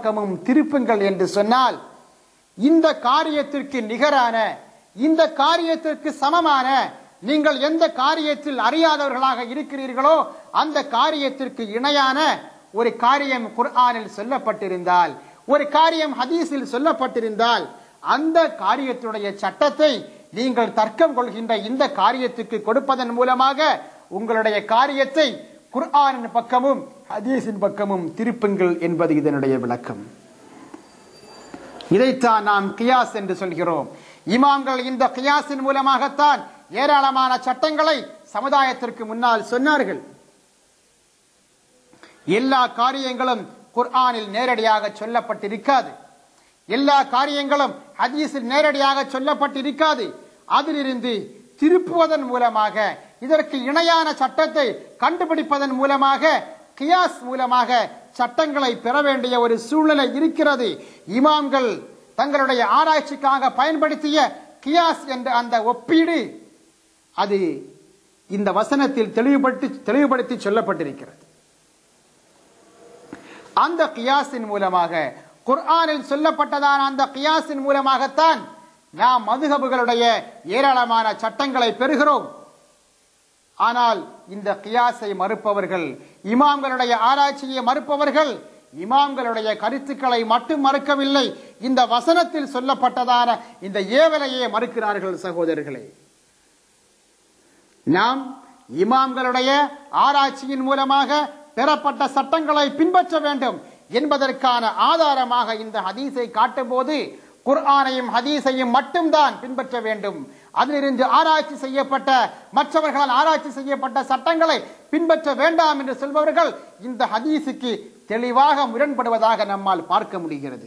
பக்கமும் திருப்புங்கள் என்று சொன்னால் இந்த காரியத்திற்கு நிகரான இந்த காரியத்திற்கு சமமான நீங்கள் எந்த காரியத்தில் அறியாதவர்களாக இருக்கிறீர்களோ அந்த காரியத்திற்கு இணையான ஒரு காரியம் குர்ஆனில் சொல்லப்பட்டிருந்தால் ஒரு காரியம் ஹதீஸில் சொல்லப்பட்டிருந்தால் அந்த காரியத்துடைய சட்டத்தை நீங்கள் தர்க்கம் கொள்கின்ற இந்த காரியத்துக்கு கொடுப்பதன் மூலமாக உங்களுடைய காரியத்தை குர்ஆனின் பக்கமும் ஹதீஸின் பக்கமும் திருப்புங்கள் என்பது இதனுடைய விளக்கம் இதைத்தான் நாம் கியாஸ் என்று சொல்கிறோம் இமாம்கள் இந்த கியாஸின் மூலமாகத்தான் ஏராளமான சட்டங்களை சமுதாயத்திற்கு முன்னால் சொன்னார்கள் எல்லா காரியங்களும் குர்ஆனில் நேரடியாக சொல்லப்பட்டிருக்காது எல்லா காரியங்களும் ஹதீஸில் நேரடியாக சொல்லப்பட்டிருக்காது அதிலிருந்து திருப்புவதன் மூலமாக இதற்கு இணையான சட்டத்தை கண்டுபிடிப்பதன் மூலமாக கியாஸ் மூலமாக சட்டங்களை பெற வேண்டிய ஒரு சூழ்நிலை இருக்கிறது இமாம்கள் தங்களுடைய ஆராய்ச்சிக்காக பயன்படுத்திய கியாஸ் என்ற அந்த ஒப்பீடு அது இந்த வசனத்தில் தெளிவுபடுத்தி தெளிவுபடுத்தி சொல்லப்பட்டிருக்கிறது அந்த கியாஸின் மூலமாக குர்ஆனில் சொல்லப்பட்டதான அந்த கியாஸின் மூலமாகத்தான் நாம் மதுகபுகளுடைய ஏராளமான சட்டங்களை பெறுகிறோம் ஆனால் இந்த கியாஸை மறுப்பவர்கள் இமாம்களுடைய ஆராய்ச்சியை மறுப்பவர்கள் இமாம்களுடைய கருத்துக்களை மட்டும் மறுக்கவில்லை இந்த வசனத்தில் சொல்லப்பட்டதான இந்த ஏவலையே மறுக்கிறார்கள் சகோதரர்களே நாம் இமாம்களுடைய ஆராய்ச்சியின் மூலமாக பெறப்பட்ட சட்டங்களை பின்பற்ற வேண்டும் என்பதற்கான ஆதாரமாக இந்த ஹதீஸை காட்டும்போது குர்ஆனையும் ஹதீஸையும் மட்டும்தான் பின்பற்ற வேண்டும் அதிலிருந்து ஆராய்ச்சி செய்யப்பட்ட மற்றவர்களால் ஆராய்ச்சி செய்யப்பட்ட சட்டங்களை பின்பற்ற வேண்டாம் என்று சொல்பவர்கள் இந்த ஹதீஸுக்கு தெளிவாக முரண்படுவதாக நம்மால் பார்க்க முடிகிறது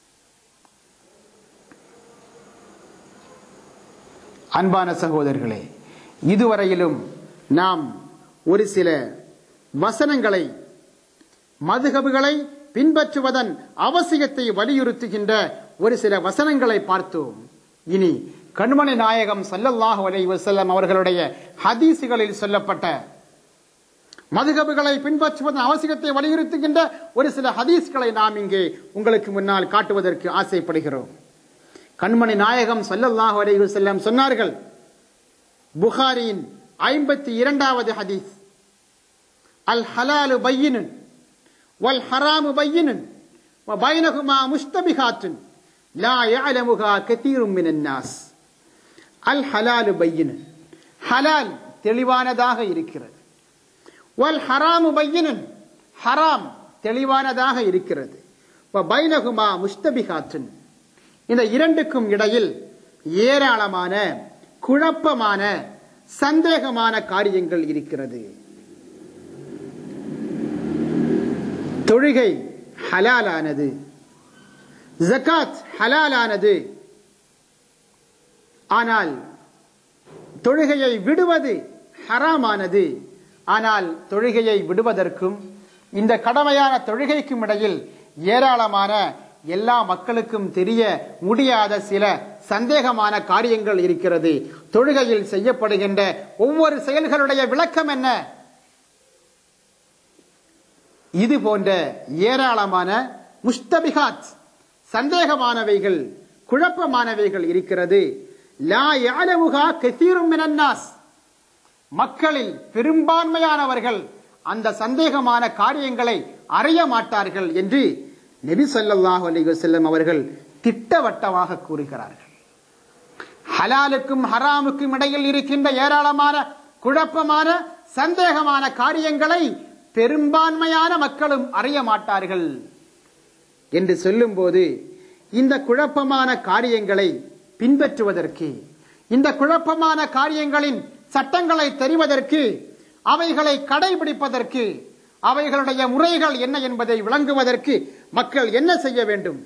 அன்பான சகோதரர்களே இதுவரையிலும் நாம் ஒரு சில வசனங்களை மதுகபுகளை பின்பற்றுவதன் அவசியத்தை வலியுறுத்துகின்ற ஒரு சில வசனங்களை பார்த்தோம் இனி கண்மணி நாயகம் சல்லல்லாஹு அலைஹி வஸல்லம் அவர்களுடைய ஹதீசுகளில் சொல்லப்பட்ட மதுகபுகளை பின்பற்றுவதன் அவசியத்தை வலியுறுத்துகின்ற ஒரு சில ஹதீஸ்களை நாம் இங்கே உங்களுக்கு முன்னால் காட்டுவதற்கு ஆசைப்படுகிறோம் கண்மணி நாயகம் சல்லல்லாஹு அலைஹி வஸல்லம் சொன்னார்கள் புகாரியின் ஐம்பத்தி இரண்டாவது ஹதீஸ் அல் ஹலாலு பையினுன் வல் ஹராமு பையினுன் وبينهما مشتبهات لا يعلمها كثير من الناس الحلال بين ஹலால் தெளிவானதாக இருக்கிறது வல் ஹராமு பையினுன் ஹராம் தெளிவானதாக இருக்கிறது பைனகுமா முஸ்தபிகாத்துன் இந்த இரண்டுக்கும் இடையில் ஏராளமான குழப்பமான சந்தேகமான காரியங்கள் இருக்கிறது தொழுகை ஹலாலானது ஜகாத் ஹலாலானது ஆனால் தொழுகையை விடுவது ஹராமானது ஆனால் தொழுகையை விடுவதற்கும் இந்த கடமையான தொழுகைக்கும் இடையில் ஏராளமான எல்லா மக்களுக்கும் தெரிய முடியாத சில சந்தேகமான காரியங்கள் இருக்கிறது தொழுகையில் செய்யப்படுகின்ற ஒவ்வொரு செயல்களுடைய விளக்கம் என்ன இது போன்ற ஏராளமான முஸ்தபிகாத் சந்தேகமானவைகள் குழப்பமானவைகள் இருக்கிறது லா யாலமுகா கசீரும் மினன்னாஸ் மக்களில் பெரும்பான்மையானவர்கள் அந்த சந்தேகமான காரியங்களை அறிய மாட்டார்கள் என்று நபி ஸல்லல்லாஹு அலைஹி வஸல்லம் அவர்கள் திட்டவட்டமாக கூறுகிறார்கள் ஹலாலுக்கும் ஹராமுக்கும் இடையில் இருக்கின்ற ஏராளமான குழப்பமான சந்தேகமான காரியங்களை பெரும்பான்மையான மக்களும் அறிய மாட்டார்கள் என்று சொல்லும்போது இந்த குழப்பமான காரியங்களை பின்பற்றுவதற்கு இந்த குழப்பமான காரியங்களின் சட்டங்களை தெரிவதற்கு அவைகளை கடைபிடிப்பதற்கு அவைகளுடைய முறைகள் என்ன என்பதை விளங்குவதற்கு மக்கள் என்ன செய்ய வேண்டும்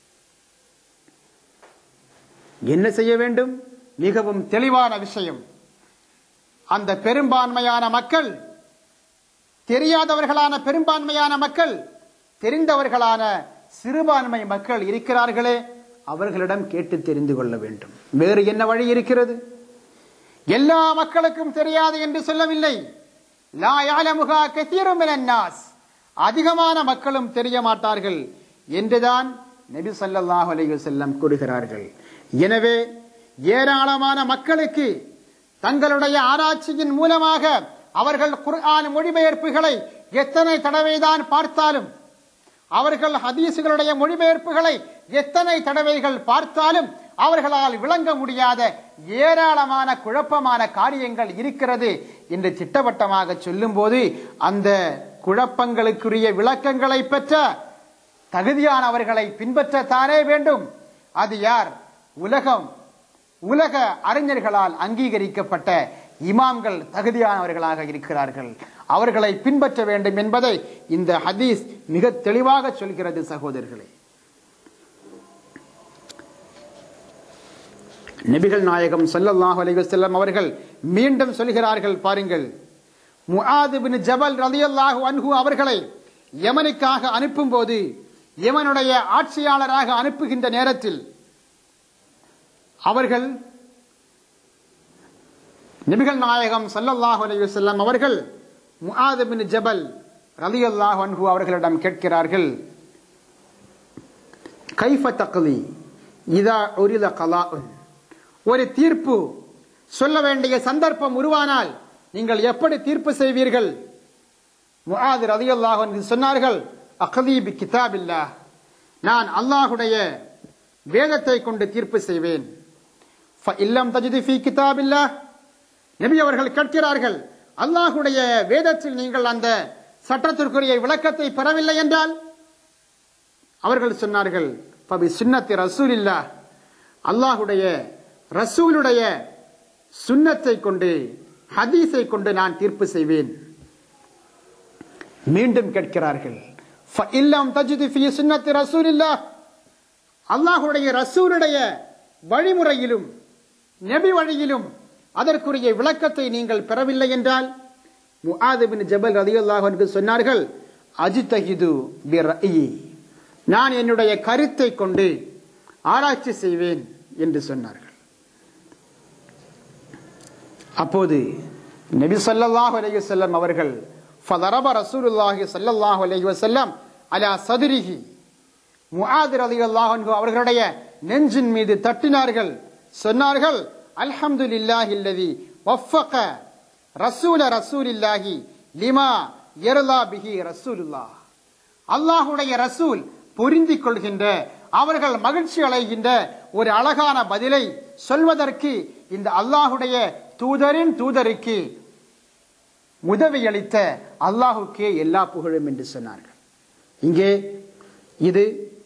என்ன செய்ய வேண்டும் மிகவும் தெளிவான விஷயம் அந்த பெரும்பான்மையான மக்கள் தெரியாதவர்களான பெரும்பான்மையான மக்கள் தெரிந்தவர்களான சிறுபான்மை மக்கள் இருக்கிறார்களே அவர்களிடம் கேட்டு தெரிந்து கொள்ள வேண்டும் வேறு என்ன வழி இருக்கிறது எல்லா மக்களுக்கும் தெரியாது என்று சொல்லவில்லை லா யாலமுகா கசீரும் மினன்னாஸ் அதிகமான மக்களும் தெரிய மாட்டார்கள் என்றுதான் நபி ஸல்லல்லாஹு அலைஹி வஸல்லம் கூறுகிறார்கள் எனவே ஏராளமான மக்களுக்கு தங்களுடைய ஆராய்ச்சியின் மூலமாக அவர்கள் குர்ஆன் மொழிபெயர்ப்புகளை எத்தனை தடவைதான் பார்த்தாலும் அவர்கள் ஹதீசுகளுடைய மொழிபெயர்ப்புகளை எத்தனை தடவைகள் பார்த்தாலும் அவர்களால் விளங்க முடியாத ஏராளமான குழப்பமான காரியங்கள் இருக்கிறது என்று திட்டவட்டமாக சொல்லும்போது அந்த குழப்பங்களுக்குரிய விளக்கங்களை பெற்ற தகுதியானவர்களை பின்பற்றத்தானே வேண்டும் அது யார் உலகம் உலக அறிஞர்களால் அங்கீகரிக்கப்பட்ட இமாம்கள் தகுதியானவர்களாக இருக்கிறார்கள் அவர்களை பின்பற்ற வேண்டும் என்பதை இந்த ஹதீஸ் மிக தெளிவாக சொல்கிறது சகோதரர்களே நபிகள் நாயகம் ஸல்லல்லாஹு அலைஹி வஸல்லம் அவர்கள் மீண்டும் சொல்கிறார்கள் பாருங்கள் முஆத் பின் ஜபல் ரலியல்லாஹு அன்ஹு அவர்களை யமனுக்காக அனுப்பும்போது யமனுடைய ஆட்சியாளராக அனுப்புகின்ற நேரத்தில் அவர்கள் நபிகள் நாயகம் ஸல்லல்லாஹு அலைஹி வஸல்லம் அவர்கள் முஆத் பின் ஜபல் ரலியல்லாஹு அன்ஹு அவர்களிடம் கேட்கிறார்கள் கைஃப தக்லி இதா உரித கலாஉன் ஒரு தீர்ப்பு சொல்ல வேண்டிய சந்தர்ப்பம் உருவானால் நீங்கள் எப்படி தீர்ப்பு செய்வீர்கள் முஆத் ரலியல்லாஹு அன்ஹு சொன்னார்கள் அக்லி பி கிதாபில்லாஹ் நான் அல்லாஹ்வுடைய வேதத்தை கொண்டு தீர்ப்பு செய்வேன் இல்லம் தஜிது ஃபி கிதாபில்லாஹ் நபி அவர்கள் கேட்கிறார்கள் அல்லாஹுடைய வேதத்தில் நீங்கள் அந்த சட்டத்திற்குரிய விளக்கத்தை பெறவில்லை என்றால் அவர்கள் சொன்னார்கள் பபி சுன்னத்தி ரசூலில்லா அல்லாஹுடைய ரசூலுடைய சுன்னத்தை கொண்டு ஹதீஸை கொண்டு நான் தீர்ப்பு செய்வேன் மீண்டும் கேட்கிறார்கள் இல்லம் தஜிது ஃபி சுன்னத்தி ரசூலில்லா அல்லாஹுடைய ரசூலுடைய வழிமுறையிலும் நபி வழியிலும் அதற்குரிய விளக்கத்தை நீங்கள் பெறவில்லை என்றால் முஆதுபின் ஜபல் ரதியுல்லாஹ் என்று சொன்னார்கள் அஜித்தஹிது பி ரஅயி நான் என்னுடைய கருத்தை கொண்டு ஆராய்ச்சி செய்வேன் என்று சொன்னார்கள் அப்போது நபி ஸல்லல்லாஹு அலைஹி வஸல்லம் அவர்கள் ஃபதரப ரசூலுல்லாஹி ஸல்லல்லாஹு அலைஹி வஸல்லம் அலா சதுரிஹி முஆத் ரலியல்லாஹு அன்ஹு அவர்களுடைய நெஞ்சின் மீது தட்டினார்கள் சொன்னார்கள் அல்ஹம்துலில்லாஹி அல்லதி வஃபக ரசூல ரசூலில்லாஹி லிமா யர்லா பிஹி ரசூலுல்லாஹ் அல்லாஹ்வுடைய ரசூல் பொருந்திக் கொள்கின்ற அவர்கள் மகிழ்ச்சி அடைகின்ற ஒரு அழகான பதிலை சொல்வதற்கு இந்த அல்லாஹுடைய தூதரின் தூதருக்கு உதவியளித்த அல்லாஹுக்கே எல்லா புகழும் என்று சொன்னார்கள் இங்கே இது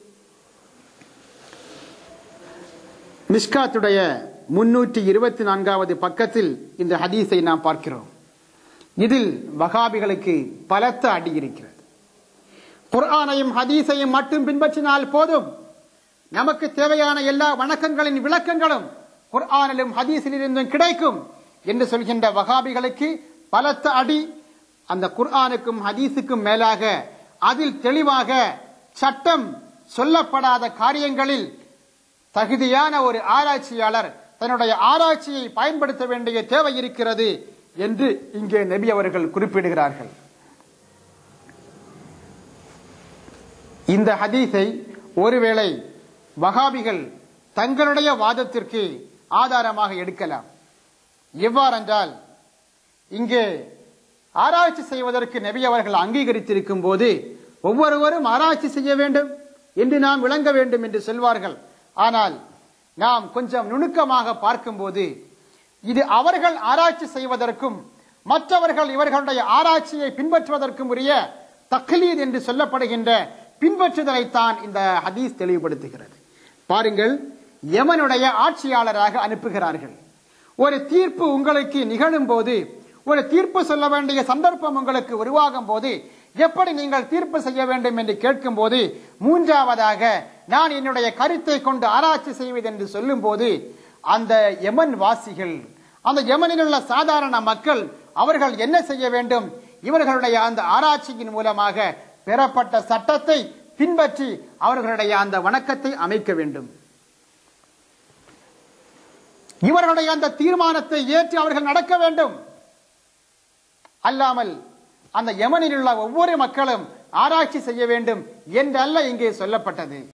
மிஸ்காத்துடைய முன்னூற்றி இருபத்தி நான்காவது பக்கத்தில் இந்த ஹதீஸை நாம் பார்க்கிறோம் இதில் வகாபிகளுக்கு பலத்த அடி இருக்கிறது குர்ஆனையும் ஹதீஸையும் மட்டும் பின்பற்றினால் போதும் நமக்கு தேவையான எல்லா வணக்கங்களின் விளக்கங்களும் குர்ஆனிலும் ஹதீஸிலிருந்தும் கிடைக்கும் என்று சொல்கின்ற வகாபிகளுக்கு பலத்த அடி அந்த குர்ஆனுக்கும் ஹதீஸுக்கும் மேலாக அதில் தெளிவாக சட்டம் சொல்லப்படாத காரியங்களில் தகுதியான ஒரு ஆராய்ச்சியாளர் தன்னுடைய ஆராய்ச்சியை பயன்படுத்த வேண்டிய தேவை இருக்கிறது என்று இங்கே நபி அவர்கள் குறிப்பிடுகிறார்கள் இந்த ஹதீஸை ஒருவேளை வகாபிகள் தங்களுடைய வாதத்திற்கு ஆதாரமாக எடுக்கலாம் எவ்வாறென்றால் இங்கே ஆராய்ச்சி செய்வதற்கு நபி அவர்கள் அங்கீகரித்திருக்கும் போது ஒவ்வொருவரும் ஆராய்ச்சி செய்ய வேண்டும் என்று நாம் விளங்க வேண்டும் என்று சொல்வார்கள் ஆனால் நாம் கொஞ்சம் நுணுக்கமாக பார்க்கும்போது இது அவர்கள் ஆராய்ச்சி செய்வதற்கும் மற்றவர்கள் இவர்களுடைய ஆராய்ச்சியை பின்பற்றுவதற்கும் உரிய தக்லீத் என்று சொல்லப்படுகின்ற பின்பற்றுதலைத்தான் இந்த ஹதீஸ் தெளிவுபடுத்துகிறது பாருங்கள் யமனுடைய ஆட்சியாளராக அனுப்புகிறார்கள் ஒரு தீர்ப்பு உங்களுக்கு நிகழும் போது ஒரு தீர்ப்பு சொல்ல வேண்டிய சந்தர்ப்பம் உங்களுக்கு உருவாகும் போது எப்படி நீங்கள் தீர்ப்பு செய்ய வேண்டும் என்று கேட்கும் போது மூன்றாவதாக நான் என்னுடைய கருத்தை கொண்டு ஆராய்ச்சி செய்வது என்று சொல்லும் போது அந்த யமன் வாசிகள் அந்த யமனில் உள்ள சாதாரண மக்கள் அவர்கள் என்ன செய்ய வேண்டும் இவர்களுடைய அந்த ஆராய்ச்சியின் மூலமாக பெறப்பட்ட சட்டத்தை பின்பற்றி அவர்களுடைய அந்த வணக்கத்தை அமைக்க வேண்டும் இவர்களுடைய அந்த தீர்மானத்தை ஏற்று அவர்கள் நடக்க வேண்டும் அல்லாமல் அந்த யமனில் உள்ள ஒவ்வொரு மக்களும் ஆராய்ச்சி செய்ய வேண்டும் என்றல்ல இங்கே சொல்லப்பட்டது